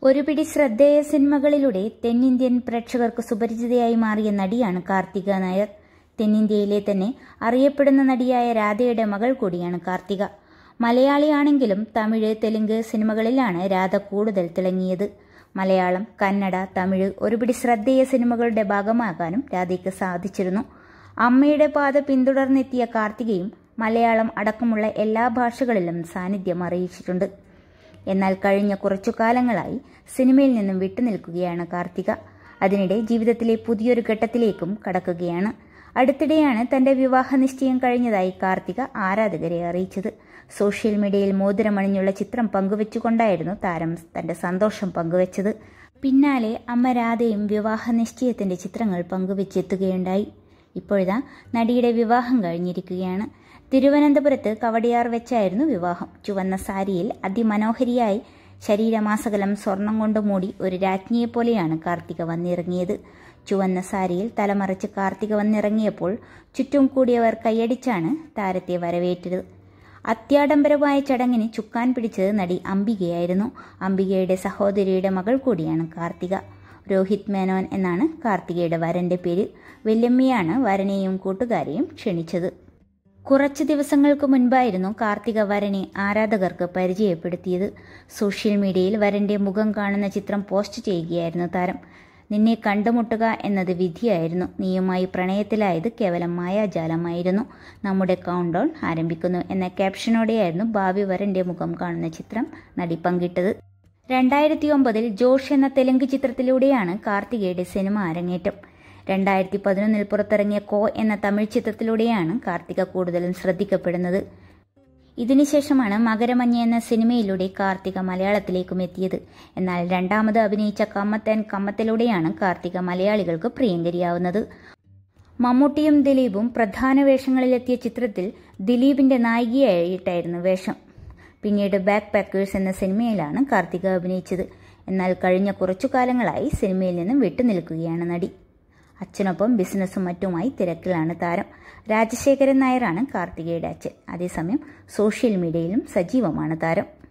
ഒരു പിടി ശ്രദ്ധേയ സിനിമകളിലൂടെ തെന്നിന്ത്യൻ പ്രേക്ഷകർക്ക് സുപരിചിതയായി മാറിയ നടിയാണ് കാർത്തിക നായർ തെന്നിന്ത്യയിലെ തന്നെ അറിയപ്പെടുന്ന നടിയായ രാധയുടെ മകൾ കൂടിയാണ് കാർത്തിക മലയാളിയാണെങ്കിലും തമിഴ് തെലുങ്ക് സിനിമകളിലാണ് രാധ കൂടുതൽ തിളങ്ങിയത് മലയാളം കന്നഡ തമിഴ് ഒരുപിടി ശ്രദ്ധേയ സിനിമകളുടെ ഭാഗമാകാനും രാധയ്ക്ക് സാധിച്ചിരുന്നു അമ്മയുടെ പാത പിന്തുടർന്നെത്തിയ കാർത്തികയും മലയാളം അടക്കമുള്ള എല്ലാ ഭാഷകളിലും സാന്നിധ്യം അറിയിച്ചിട്ടുണ്ട് എന്നാൽ കഴിഞ്ഞ കുറച്ചു കാലങ്ങളായി സിനിമയിൽ നിന്നും വിട്ടുനിൽക്കുകയാണ് കാർത്തിക അതിനിടെ ജീവിതത്തിലെ പുതിയൊരു ഘട്ടത്തിലേക്കും കടക്കുകയാണ് അടുത്തിടെയാണ് തന്റെ വിവാഹ നിശ്ചയം കഴിഞ്ഞതായി കാർത്തിക ആരാധകരെ അറിയിച്ചത് സോഷ്യൽ മീഡിയയിൽ മോതിരമണിഞ്ഞുള്ള ചിത്രം പങ്കുവെച്ചുകൊണ്ടായിരുന്നു താരം തന്റെ സന്തോഷം പങ്കുവച്ചത് പിന്നാലെ അമ്മ രാധയും വിവാഹ നിശ്ചയത്തിന്റെ ചിത്രങ്ങൾ പങ്കുവെച്ചെത്തുകയുണ്ടായി ഇപ്പോഴിതാ നടിയുടെ വിവാഹം കഴിഞ്ഞിരിക്കുകയാണ് തിരുവനന്തപുരത്ത് കവടിയാർ വെച്ചായിരുന്നു വിവാഹം ചുവന്ന സാരിയിൽ അതിമനോഹരിയായി ശരീരമാസകലം സ്വർണം കൊണ്ട് മൂടി ഒരു രാജ്ഞിയെപ്പോലെയാണ് കാർത്തിക വന്നിറങ്ങിയത് ചുവന്ന സാരിയിൽ തലമറിച്ച് കാർത്തിക വന്നിറങ്ങിയപ്പോൾ ചുറ്റും കൂടിയവർ കൈയടിച്ചാണ് താരത്തെ വരവേറ്റത് അത്യാഡംബരമായ ചടങ്ങിന് ചുക്കാൻ പിടിച്ചത് നടി അംബികയായിരുന്നു അംബികയുടെ സഹോദരിയുടെ മകൾ കൂടിയാണ് കാർത്തിക രോഹിത് മേനോൻ എന്നാണ് കാർത്തികയുടെ വരന്റെ പേര് വല്യമ്മയാണ് വരനെയും കൂട്ടുകാരെയും ക്ഷണിച്ചത് കുറച്ച് ദിവസങ്ങൾക്ക് മുൻപായിരുന്നു കാർത്തിക വരനെ ആരാധകർക്ക് പരിചയപ്പെടുത്തിയത് സോഷ്യൽ മീഡിയയിൽ വരന്റെ മുഖം കാണുന്ന ചിത്രം പോസ്റ്റ് ചെയ്യുകയായിരുന്നു താരം നിന്നെ കണ്ടുമുട്ടുക എന്നത് വിധിയായിരുന്നു നീയുമായി പ്രണയത്തിലായത് കേവലം മായാജാലമായിരുന്നു നമ്മുടെ കൗണ്ട് ഡൗൺ ആരംഭിക്കുന്നു എന്ന ക്യാപ്ഷനോടെയായിരുന്നു ഭാവി വരന്റെ മുഖം കാണുന്ന ചിത്രം നടി പങ്കിട്ടത് രണ്ടായിരത്തി ഒമ്പതിൽ ജോഷ് എന്ന തെലുങ്ക് ചിത്രത്തിലൂടെയാണ് കാർത്തികയുടെ സിനിമ അരങ്ങേറ്റം രണ്ടായിരത്തി പതിനൊന്നിൽ പുറത്തിറങ്ങിയ കോ എന്ന തമിഴ് ചിത്രത്തിലൂടെയാണ് കാർത്തിക കൂടുതലും ശ്രദ്ധിക്കപ്പെടുന്നത് ഇതിനുശേഷമാണ് മകരമഞ്ഞ എന്ന സിനിമയിലൂടെ കാർത്തിക മലയാളത്തിലേക്കും എത്തിയത് എന്നാൽ രണ്ടാമത് അഭിനയിച്ച കമ്മത്തൻ കമ്മത്തിലൂടെയാണ് കാർത്തിക മലയാളികൾക്ക് പ്രിയങ്കരിയാവുന്നത് മമ്മൂട്ടിയും ദിലീപും പ്രധാന വേഷങ്ങളിലെത്തിയ ചിത്രത്തിൽ ദിലീപിന്റെ നായികയായിട്ടായിരുന്നു വേഷം പിന്നീട് ബാക്ക് പാക്കേഴ്സ് എന്ന സിനിമയിലാണ് കാർത്തിക അഭിനയിച്ചത് എന്നാൽ കഴിഞ്ഞ കുറച്ചു കാലങ്ങളായി സിനിമയിൽ നിന്നും വിട്ടുനിൽക്കുകയാണ് നടി അച്ഛനൊപ്പം ബിസിനസ്സും മറ്റുമായി തിരക്കിലാണ് താരം രാജശേഖരൻ നായരാണ് കാർത്തികയുടെ അച്ഛൻ അതേസമയം സോഷ്യൽ മീഡിയയിലും സജീവമാണ് താരം